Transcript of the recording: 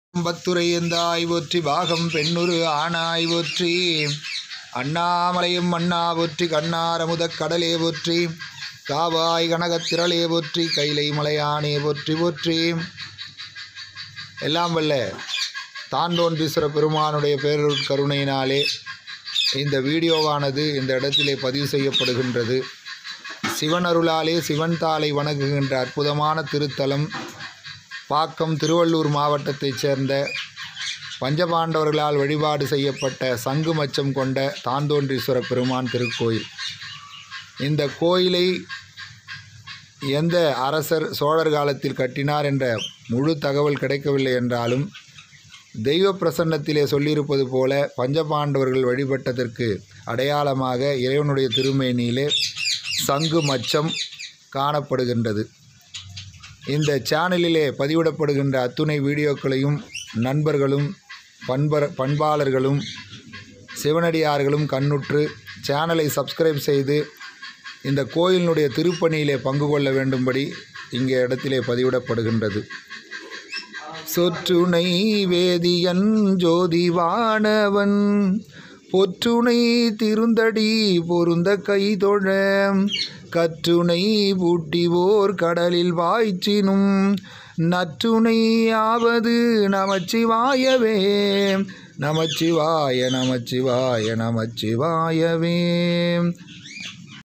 பத்துரையந்தாய் போற்றி பாகம் பெண்ணுரு ஆனாய் போற்றி அண்ணாமலையும் மண்ணா போற்றி கண்ணாரமுதக் கடலே போற்றி காவாய் கனகத்திரளே போற்றி கைலை மலையானே போற்றி போற்றி எல்லாம் வல்ல தாண்டோன்றீஸ்வர பெருமானுடைய பேரருட் கருணையினாலே இந்த வீடியோவானது இந்த இடத்திலே பதிவு செய்யப்படுகின்றது சிவன் அருளாலே சிவன் தாளை வணங்குகின்ற அற்புதமான திருத்தலம் பாக்கம் திருவள்ளூர் மாவட்டத்தைச் சேர்ந்த பஞ்சபாண்டவர்களால் வழிபாடு செய்யப்பட்ட சங்கு மச்சம் கொண்ட தாந்தோன்றீஸ்வர பெருமான் திருக்கோயில் இந்த கோயிலை எந்த அரசர் சோழர் காலத்தில் கட்டினார் என்ற முழு தகவல் கிடைக்கவில்லை என்றாலும் தெய்வ பிரசன்னத்திலே சொல்லியிருப்பது போல பஞ்சபாண்டவர்கள் வழிபட்டதற்கு அடையாளமாக இறைவனுடைய திருமேனியிலே சங்கு மச்சம் காணப்படுகின்றது இந்த சேனலிலே பதிவிடப்படுகின்ற அத்துணை வீடியோக்களையும் நண்பர்களும் பண்பர் பண்பாளர்களும் சிவனடியார்களும் கண்ணுற்று சேனலை சப்ஸ்கிரைப் செய்து இந்த கோயிலினுடைய திருப்பணியிலே பங்கு கொள்ள வேண்டும்படி இங்கே இடத்திலே பதிவிடப்படுகின்றது சொற்றுணை வேதியன் ஜோதிவானவன் பொற்றுணை திருந்தடி பொருந்த கைதொழ கற்றுணை பூட்டிவோர் கடலில் வாய்ச்சினும் நற்றுணை ஆவது நமச்சிவாயவே நமச்சிவாய நமச்சிவாய நமச்சிவாயவே